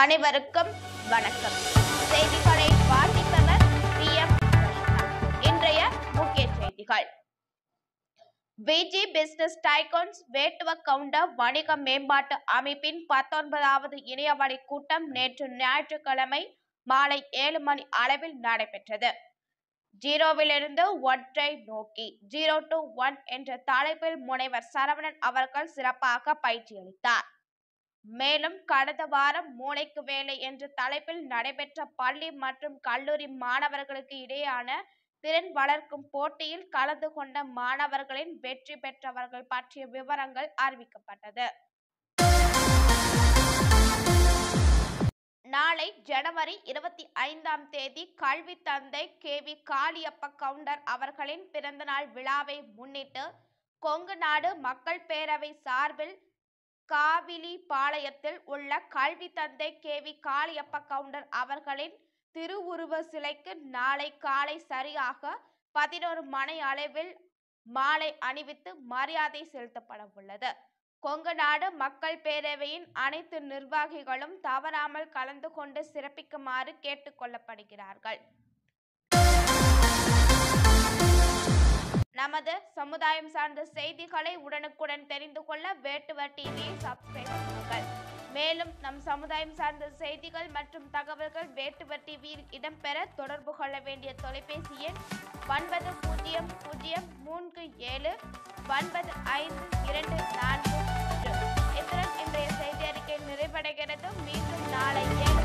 அனைவருக்கும் வணக்கம் செய்திகளை வாசிப்பவர் டி எம் இன்றைய முக்கிய செய்திகள் விஜி பிசினஸ் டைகோன்ஸ் வேட்டுவ கவுண்டர் வணிக மேம்பாட்டு அமைப்பின் பத்தொன்பதாவது இணையவழி கூட்டம் நேற்று ஞாயிற்றுக்கிழமை மாலை ஏழு மணி அளவில் நடைபெற்றது ஜீரோவிலிருந்து ஒன்றை நோக்கி ஜீரோ டு ஒன் என்ற தலைப்பில் முனைவர் சரவணன் அவர்கள் சிறப்பாக பயிற்சியளித்தார் மேலும் கடந்த வாரம் மூளைக்கு வேலை என்ற தலைப்பில் நடைபெற்ற பள்ளி மற்றும் கல்லூரி மாணவர்களுக்கு இடையேயான திறன் வளர்க்கும் போட்டியில் கலந்து கொண்ட மாணவர்களின் வெற்றி பெற்றவர்கள் பற்றிய விவரங்கள் அறிவிக்கப்பட்டது நாளை ஜனவரி இருபத்தி ஐந்தாம் தேதி கல்வி தந்தை கே வி காளியப்ப கவுண்டர் அவர்களின் பிறந்தநாள் விழாவை முன்னிட்டு கொங்கு நாடு மக்கள் பேரவை சார்பில் காவிலி பாளையத்தில் உள்ள கல்வி தந்தை கே வி காளியப்ப கவுண்டர் அவர்களின் திருவுருவ சிலைக்கு நாளை காலை சரியாக பதினோரு மணி அளவில் மாலை அணிவித்து மரியாதை செலுத்தப்பட உள்ளது கொங்கு நாடு மக்கள் பேரவையின் அனைத்து நிர்வாகிகளும் தவறாமல் கலந்து கொண்டு சிறப்பிக்குமாறு கேட்டுக்கொள்ளப்படுகிறார்கள் நமது சமுதாயம் சார்ந்த செய்திகளை உடனுக்குடன் தெரிந்து கொள்ள வேட்டுவர் டிவியை சப்ஸ்கிரைப் பண்ணுங்கள் மேலும் நம் சமுதாயம் சார்ந்த செய்திகள் மற்றும் தகவல்கள் வேட்டுவர் டிவியில் இடம்பெற தொடர்பு கொள்ள வேண்டிய தொலைபேசி எண் ஒன்பது பூஜ்ஜியம் பூஜ்ஜியம் மூன்று ஏழு ஒன்பது ஐந்து இரண்டு நான்கு ஒன்று இத்துடன் இன்றைய செய்தி அறிக்கை நிறைவடைகிறது மீண்டும் நாளை ஏழு